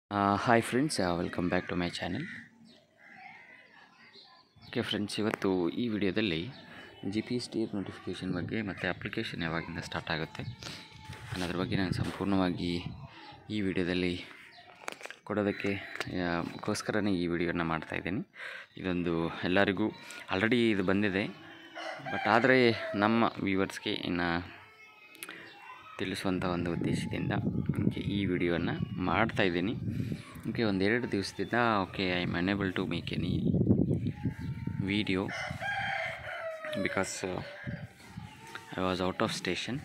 hi friends welcome back to my channel okay friends ಇವತ್ತು ಈ ವಿಡಿಯೋದಲ್ಲಿ G P S T notification ಬಗ್ಗೆ ಮತ್ತು ಅಪ್ಲಿಕೇಶನ್ ಯಾವಾಗಿಂದ ಸ್ಟಾರ್ಟ್ ಆಗುತ್ತೆ ಅನ್ನೋದ್ರ ಬಗ್ಗೆ ನಾನು ಸಂಪೂರ್ಣವಾಗಿ ಈ ವಿಡಿಯೋದಲ್ಲಿ ಕೊಡೋದಕ್ಕೆ ಆ, ಗೋಸ್ಕರನೇ ಈ ವಿಡಿಯೋನ ಮಾಡ್ತಾಯಿದ್ದೀನಿ ಇದೊಂದು ಎಲ್ಲರಿಗೂ ಆಲ್ರೆಡಿ ಇದು ಬಂದಿದೆ ಬಟ್ ಆದರೆ ನಮ್ಮ ವ್ಯೂವರ್ಸ್ಗೆ ಇನ್ನು ತಿಳಿಸುವಂಥ ಒಂದು ಉದ್ದೇಶದಿಂದ ಓಕೆ ಈ ವಿಡಿಯೋನ ಮಾಡ್ತಾ ಇದ್ದೀನಿ ಓಕೆ ಒಂದೆರಡು ದಿವಸದಿಂದ okay I am unable to make any video because I was out of station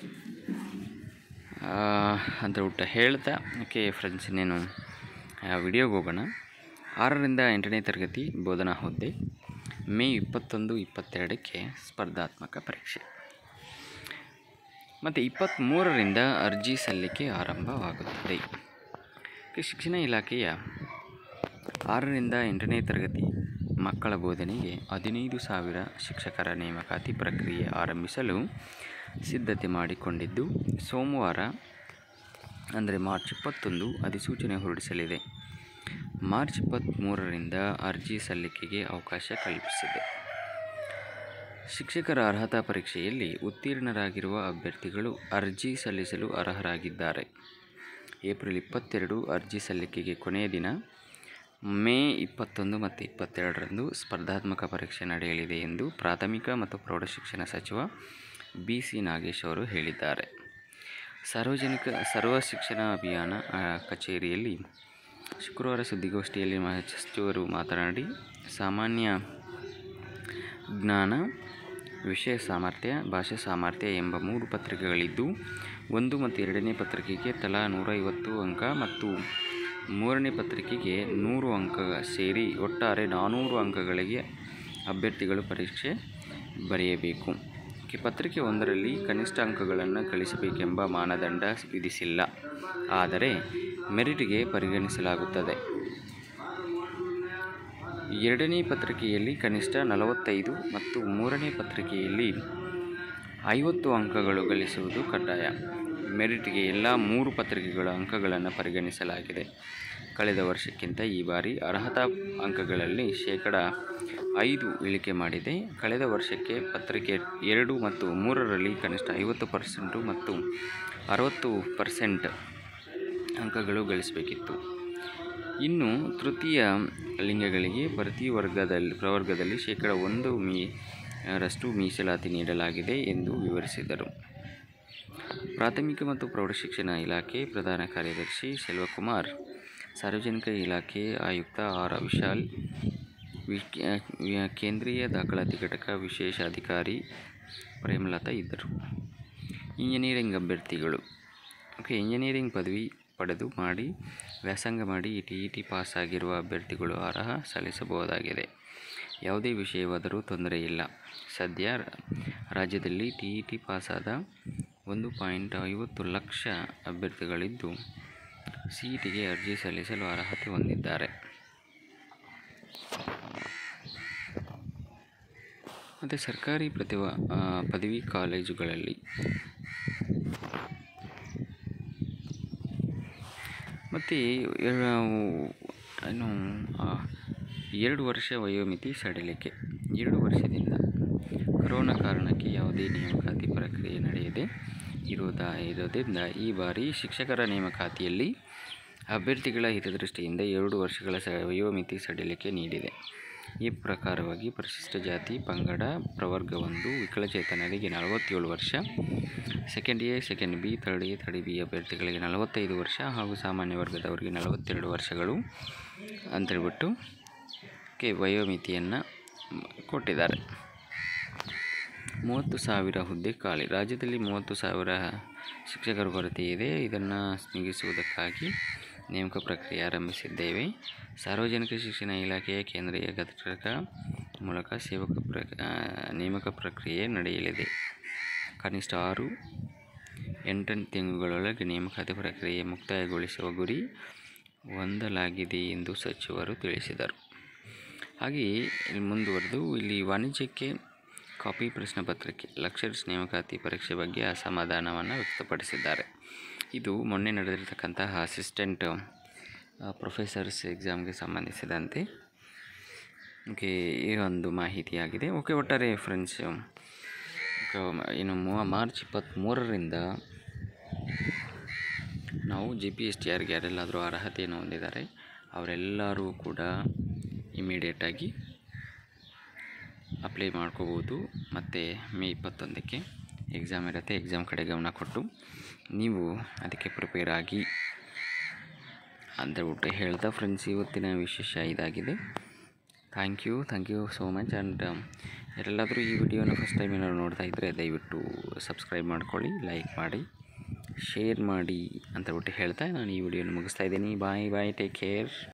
ಅಂತ ಊಟ ಹೇಳ್ತಾ ಓಕೆ ಫ್ರೆಂಡ್ಸ್ ಇನ್ನೇನು ವಿಡಿಯೋಗೆ ಹೋಗೋಣ ಆರರಿಂದ ಎಂಟನೇ ತರಗತಿ ಬೋಧನಾ ಹುದ್ದೆ ಮೇ ಇಪ್ಪತ್ತೊಂದು ಇಪ್ಪತ್ತೆರಡಕ್ಕೆ ಸ್ಪರ್ಧಾತ್ಮಕ ಪರೀಕ್ಷೆ ಮತ್ತು ಇಪ್ಪತ್ತ್ಮೂರರಿಂದ ಅರ್ಜಿ ಸಲ್ಲಿಕೆ ಆರಂಭವಾಗುತ್ತದೆ ಕೆ- ಶಿಕ್ಷಣ ಇಲಾಖೆಯ ಆರರಿಂದ ಎಂಟನೇ ತರಗತಿ ಮಕ್ಕಳ ಬೋಧನೆಗೆ ಹದಿನೈದು ಸಾವಿರ ಶಿಕ್ಷಕರ ನೇಮಕಾತಿ ಪ್ರಕ್ರಿಯೆ ಆರಂಭಿಸಲು ಸಿದ್ಧತೆ ಮಾಡಿಕೊಂಡಿದ್ದು ಸೋಮವಾರ ಅಂದರೆ ಮಾರ್ಚ್ ಇಪ್ಪತ್ತೊಂದು ಅಧಿಸೂಚನೆ ಹೊರಡಿಸಲಿದೆ ಮಾರ್ಚ್ ಇಪ್ಪತ್ತ್ಮೂರರಿಂದ ಅರ್ಜಿ ಸಲ್ಲಿಕೆಗೆ ಅವಕಾಶ ಕಲ್ಪಿಸಿದೆ ಶಿಕ್ಷಕರ ಅರ್ಹತಾ ಪರೀಕ್ಷೆಯಲ್ಲಿ ಉತ್ತೀರ್ಣರಾಗಿರುವ ಅಭ್ಯರ್ಥಿಗಳು ಅರ್ಜಿ ಸಲ್ಲಿಸಲು ಅರ್ಹರಾಗಿದ್ದಾರೆ ಏಪ್ರಿಲ್ ಇಪ್ಪತ್ತೆರಡು ಅರ್ಜಿ ಸಲ್ಲಿಕೆಗೆ ಕೊನೆಯ ದಿನ ಮೇ ಇಪ್ಪತ್ತೊಂದು ಮತ್ತು ಇಪ್ಪತ್ತೆರಡರಂದು ಸ್ಪರ್ಧಾತ್ಮಕ ಪರೀಕ್ಷೆ ನಡೆಯಲಿದೆ ಎಂದು ಪ್ರಾಥಮಿಕ ಮತ್ತು ಪ್ರೌಢಶಿಕ್ಷಣ ಸಚಿವ ಬಿ ಸಿ ನಾಗೇಶ್ ಅವರು ಹೇಳಿದ್ದಾರೆ ಸಾರ್ವಜನಿಕ ಸರ್ವ ಶಿಕ್ಷಣ ಅಭಿಯಾನ ಆ, ಕಚೇರಿಯಲ್ಲಿ ಶುಕ್ರವಾರ ಸುದ್ದಿಗೋಷ್ಠಿಯಲ್ಲಿ ಮಾ- ಸಚಿವರು ಮಾತನಾಡಿ ಸಾಮಾನ್ಯ ಜ್ಞಾನ ವಿಷಯ ಸಾಮರ್ಥ್ಯ ಭಾಷಾ ಸಾಮರ್ಥ್ಯ ಎಂಬ ಮೂರು ಪತ್ರಿಕೆಗಳಿದ್ದು ಒಂದು ಮತ್ತು ಎರಡನೇ ಪತ್ರಿಕೆಗೆ ತಲಾ ನೂರೈವತ್ತು ಅಂಕ ಮತ್ತು ಮೂರನೇ ಪತ್ರಿಕೆಗೆ ನೂರು ಅಂಕ ಸೇರಿ ಒಟ್ಟಾರೆ ನಾನ್ನೂರು ಅಂಕಗಳಿಗೆ ಅಭ್ಯರ್ಥಿಗಳು ಪರೀಕ್ಷೆ ಬರೆಯಬೇಕು ಕೆ- ಪತ್ರಿಕೆ ಒಂದರಲ್ಲಿ ಕನಿಷ್ಠ ಅಂಕಗಳನ್ನು ಗಳಿಸಬೇಕೆಂಬ ಮಾನದಂಡ ವಿಧಿಸಿಲ್ಲ ಆದರೆ ಮೆರಿಟ್ಗೆ ಪರಿಗಣಿಸಲಾಗುತ್ತದೆ ಎರಡನೇ ಪತ್ರಿಕೆಯಲ್ಲಿ ಕನಿಷ್ಠ ನಲವತ್ತೈದು ಮತ್ತು ಮೂರನೇ ಪತ್ರಿಕೆಯಲ್ಲಿ ಐವತ್ತು ಅಂಕಗಳು ಗಳಿಸುವುದು ಕಡ್ಡಾಯ ಮೆರಿಟ್ಗೆ ಎಲ್ಲ ಮೂರು ಪತ್ರಿಕೆಗಳ ಅಂಕಗಳನ್ನು ಪರಿಗಣಿಸಲಾಗಿದೆ ಕಳೆದ ವರ್ಷಕ್ಕಿಂತ ಈ ಬಾರಿ ಅರ್ಹತಾ ಅಂಕಗಳಲ್ಲಿ ಶೇಕಡ ಐದು ಇಳಿಕೆ ಮಾಡಿದೆ ಕಳೆದ ವರ್ಷಕ್ಕೆ ಪತ್ರಿಕೆ ಎರಡು ಮತ್ತು ಮೂರರಲ್ಲಿ ಕನಿಷ್ಠ ಐವತ್ತು ಪರ್ಸೆಂಟು ಮತ್ತು ಅರವತ್ತು ಪರ್ಸೆಂಟ್ ಅಂಕಗಳು ಗಳಿಸಬೇಕಿತ್ತು ಇನ್ನು ತೃತೀಯ ಲಿಂಗಗಳಿಗೆ ಪ್ರತಿ ವರ್ಗದಲ್ಲಿ ಪ್ರವರ್ಗದಲ್ಲಿ ಶೇಕಡ ಒಂದು ಮೀ ರಷ್ಟು ಮೀಸಲಾತಿ ನೀಡಲಾಗಿದೆ ಎಂದು ವಿವರಿಸಿದರು ಪ್ರಾಥಮಿಕ ಮತ್ತು ಪ್ರೌಢಶಿಕ್ಷಣ ಇಲಾಖೆ ಪ್ರಧಾನ ಕಾರ್ಯದರ್ಶಿ ಸೆಲ್ವಕುಮಾರ್ ಸಾರ್ವಜನಿಕ ಇಲಾಖೆ ಆಯುಕ್ತ ಆರ್ ವಿಶಾಲ್ ವಿ- ವಿ- ಕೇಂದ್ರೀಯ ದಾಖಲಾತಿ ಘಟಕ ವಿಶೇಷ ಅಧಿಕಾರಿ ಪ್ರೇಮಲತಾ ಇದ್ದರು ಇಂಜಿನಿಯರಿಂಗ್ ಅಭ್ಯರ್ಥಿಗಳು ಓಕೆ ಇಂಜಿನಿಯರಿಂಗ್ ಪದವಿ ಪಡೆದು ಮಾಡಿ ವ್ಯಾಸಂಗ ಮಾಡಿ ಟಿ ಇ ಟಿ ಪಾಸ್ ಆಗಿರುವ ಅಭ್ಯರ್ಥಿಗಳು ಅರ್ಹ ಸಲ್ಲಿಸಬಹುದಾಗಿದೆ ಯಾವುದೇ ವಿಷಯವಾದರೂ ತೊಂದರೆ ಇಲ್ಲ ಸದ್ಯ ರ- ರಾಜ್ಯದಲ್ಲಿ ಟಿ ಇ ಟಿ ಪಾಸಾದ ಒಂದು ಪಾಯಿಂಟ್ ಐವತ್ತು ಲಕ್ಷ ಅಭ್ಯರ್ಥಿಗಳಿದ್ದು ಸಿ ಇ ಟಿಗೆ ಅರ್ಜಿ ಸಲ್ಲಿಸಲು ಅರ್ಹತೆ ಹೊಂದಿದ್ದಾರೆ ಮತ್ತು ಸರ್ಕಾರಿ ಪ್ರತಿಭಾ ಆ, ಪದವಿ ಕಾಲೇಜುಗಳಲ್ಲಿ ಮತ್ತು ಏನು ಆ, ಎರಡು ವರ್ಷ ವಯೋಮಿತಿ ಸಡಿಲಿಕೆ ಎರಡು ವರ್ಷದಿಂದ ಕೊರೋನಾ ಕಾರಣಕ್ಕೆ ಯಾವುದೇ ನೇಮಕಾತಿ ಪ್ರಕ್ರಿಯೆ ನಡೆಯದೆ ಇರೋದ ಇರೋದ್ರಿಂದ ಈ ಬಾರಿ ಶಿಕ್ಷಕರ ನೇಮಕಾತಿಯಲ್ಲಿ ಅಭ್ಯರ್ಥಿಗಳ ಹಿತದೃಷ್ಟಿಯಿಂದ ಎರಡು ವರ್ಷಗಳ ಸ ವಯೋಮಿತಿ ಸಡಿಲಿಕೆ ನೀಡಿದೆ ಈ ಪ್ರಕಾರವಾಗಿ ಪರಿಶಿಷ್ಟ ಜಾತಿ ಪಂಗಡ ಪ್ರವರ್ಗ ಒಂದು ವಿಕಲಚೇತನರಿಗೆ ನಲವತ್ತೇಳು ವರ್ಷ second A second B third A third B ಅಭ್ಯರ್ಥಿಗಳಿಗೆ ನಲವತ್ತೈದು ವರ್ಷ ಹಾಗೂ ಸಾಮಾನ್ಯ ವರ್ಗದವರಿಗೆ ನಲವತ್ತೆರಡು ವರ್ಷಗಳು ಅಂತೇಳ್ಬಿಟ್ಟು ಕೆ ವಯೋಮಿತಿಯನ್ನು ಕೊಟ್ಟಿದ್ದಾರೆ ಮೂವತ್ತು ಸಾವಿರ ಹುದ್ದೆ ಖಾಲಿ ರಾಜ್ಯದಲ್ಲಿ ಮೂವತ್ತು ಸಾವಿರ ಶಿಕ್ಷಕರ ಕೊರತೆ ಇದೆ ಇದನ್ನು ನೀಗಿಸುವುದಕ್ಕಾಗಿ ನೇಮಕ ಪ್ರಕ್ರಿಯೆ ಆರಂಭಿಸಿದ್ದೇವೆ ಸಾರ್ವಜನಿಕ ಶಿಕ್ಷಣ ಇಲಾಖೆಯ ಕೇಂದ್ರೀಯ ಘಟಕ ಮೂಲಕ ಸೇವಕ ಪ್ರ ಆ, ನೇಮಕ ಪ್ರಕ್ರಿಯೆ ನಡೆಯಲಿದೆ ಕನಿಷ್ಠ ಆರು ಎಂಟನೇ ತಿಂಗಳೊಳಗೆ ನೇಮಕಾತಿ ಪ್ರಕ್ರಿಯೆ ಮುಕ್ತಾಯಗೊಳಿಸುವ ಗುರಿ ಹೊಂದಲಾಗಿದೆ ಎಂದು ಸಚಿವರು ತಿಳಿಸಿದರು ಹಾಗೆಯೇ ಇಲ್ಲಿ ಮುಂದುವರೆದು ಇಲ್ಲಿ ವಾಣಿಜ್ಯಕ್ಕೆ ಕಾಪಿ ಪ್ರಶ್ನೆ ಪತ್ರಿಕೆ ಲಕ್ಷರ್ಸ್ ನೇಮಕಾತಿ ಪರೀಕ್ಷೆ ಬಗ್ಗೆ ಅಸಮಾಧಾನವನ್ನು ವ್ಯಕ್ತಪಡಿಸಿದ್ದಾರೆ ಇದು ಮೊನ್ನೆ ನಡೆದಿರ್ತಕ್ಕಂತಹ ಅಸಿಸ್ಟೆಂಟ್ ಪ್ರೊಫೆಸರ್ಸ್ ಎಕ್ಸಾಮ್ಗೆ ಸಂಬಂಧಿಸಿದಂತೆ ಓಕೆ ಈ ಒಂದು ಮಾಹಿತಿಯಾಗಿದೆ ಓಕೆ ಒಟ್ಟಾರೆ ಫ್ರೆಂಡ್ಸ್ ಇನ್ನು ಮೂ ಮಾರ್ಚ್ ಇಪ್ಪತ್ತ್ಮೂರರಿಂದ ನಾವು ಜಿ ಪಿ ಎಸ್ ಟಿ ಆರ್ಗೆ ಯಾರೆಲ್ಲಾದರೂ ಅರ್ಹತೆಯನ್ನು ಹೊಂದಿದ್ದಾರೆ ಅವರೆಲ್ಲರೂ ಕೂಡ ಇಮಿಡಿಯೇಟಾಗಿ ಅಪ್ಲೈ ಮಾಡ್ಕೋಬೋದು ಮತ್ತು ಮೇ ಇಪ್ಪತ್ತೊಂದಕ್ಕೆ ಎಕ್ಸಾಮ್ ಇರುತ್ತೆ ಎಕ್ಸಾಮ್ ಕಡೆ ಗಮನ ಕೊಟ್ಟು ನೀವು ಅದಕ್ಕೆ ಪ್ರಿಪೇರ್ ಆಗಿ ಅಂತ ಬಿಟ್ಟು ಹೇಳ್ತಾ ಫ್ರೆಂಡ್ಸ್ ಇವತ್ತಿನ ವಿಶೇಷ ಇದಾಗಿದೆ thank you thank you so much and ಯಾರೆಲ್ಲಾದರೂ ಈ ವಿಡಿಯೋನ ಫಸ್ಟ್ ಟೈಮ್ ಏನಾದ್ರು ನೋಡ್ತಾ ಇದ್ದರೆ ದಯವಿಟ್ಟು ಸಬ್ಸ್ಕ್ರೈಬ್ ಮಾಡ್ಕೊಳ್ಳಿ ಲೈಕ್ ಮಾಡಿ ಶೇರ್ ಮಾಡಿ ಅಂತ ಬಿಟ್ಟು ಹೇಳ್ತಾ ನಾನು ಈ ವಿಡಿಯೋನ ಮುಗಿಸ್ತಾ ಇದ್ದೀನಿ ಬಾಯ್ ಬಾಯ್ ಟೇಕ್ ಕೇರ್